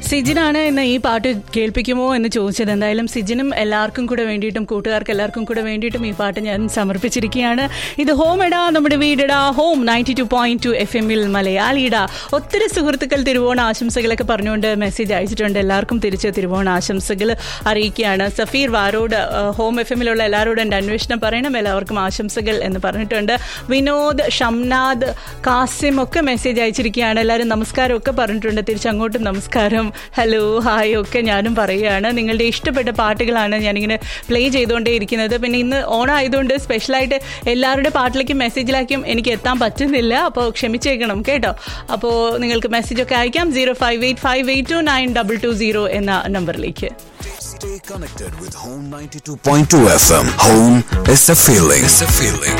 സിജിനാണ് ഇന്ന് ഈ പാട്ട് കേൾപ്പിക്കുമോ എന്ന് ചോദിച്ചത് എന്തായാലും സിജിനും എല്ലാവർക്കും കൂടെ വേണ്ടിയിട്ടും കൂട്ടുകാർക്ക് എല്ലാവർക്കും കൂടെ വേണ്ടിയിട്ടും ഈ പാട്ട് ഞാൻ സമർപ്പിച്ചിരിക്കുകയാണ് ഇത് ഹോം എടാ നമ്മുടെ വീടെടാ home ninety two point two F എമ്മിൽ മലയാളിടാ ഒത്തിരി സുഹൃത്തുക്കൾ തിരുവോണ ആശംസകളൊക്കെ പറഞ്ഞുകൊണ്ട് മെസ്സേജ് അയച്ചിട്ടുണ്ട് എല്ലാവർക്കും തിരിച്ച് തിരുവോണ ആശംസകൾ അറിയിക്കുകയാണ് സഫീർ വാരോട് ഏഹ്, ഹോം എഫ് എമ്മിലുള്ള എല്ലാവരോടും എൻ്റെ അന്വേഷണം പറയണം എല്ലാവർക്കും ആശംസകൾ എന്ന് പറഞ്ഞിട്ടുണ്ട് വിനോദ് ഷംനാദ് കാസിം ഒക്കെ മെസ്സേജ് അയച്ചിരിക്കുകയാണ് എല്ലാവരും നമസ്കാരം ഒക്കെ പറഞ്ഞിട്ടുണ്ട് തിരിച്ചങ്ങോട്ടും നമസ്കാരം ഹലോ ഹായ് ഒക്കെ ഞാനും പറയുകയാണ് നിങ്ങളുടെ ഇഷ്ടപ്പെട്ട പാട്ടുകളാണ് ഞാനിങ്ങനെ പ്ലേ ചെയ്തുകൊണ്ടേ ഇരിക്കുന്നത് പിന്നെ ഇന്ന് ഓണായതുകൊണ്ട് സ്പെഷ്യലായിട്ട് എല്ലാവരുടെ പാട്ടിലേക്കും മെസ്സേജിലേക്കും എനിക്ക് എത്താൻ പറ്റുന്നില്ല അപ്പോൾ ക്ഷമിച്ചേക്കണം കേട്ടോ അപ്പോൾ നിങ്ങൾക്ക് മെസ്സേജൊക്കെ അയക്കാം zero five eight five eight two nine double two zero എന്ന നമ്പറിലേക്ക് Stay connected with Home 92.2 FM. Home is a feeling. It's a feeling.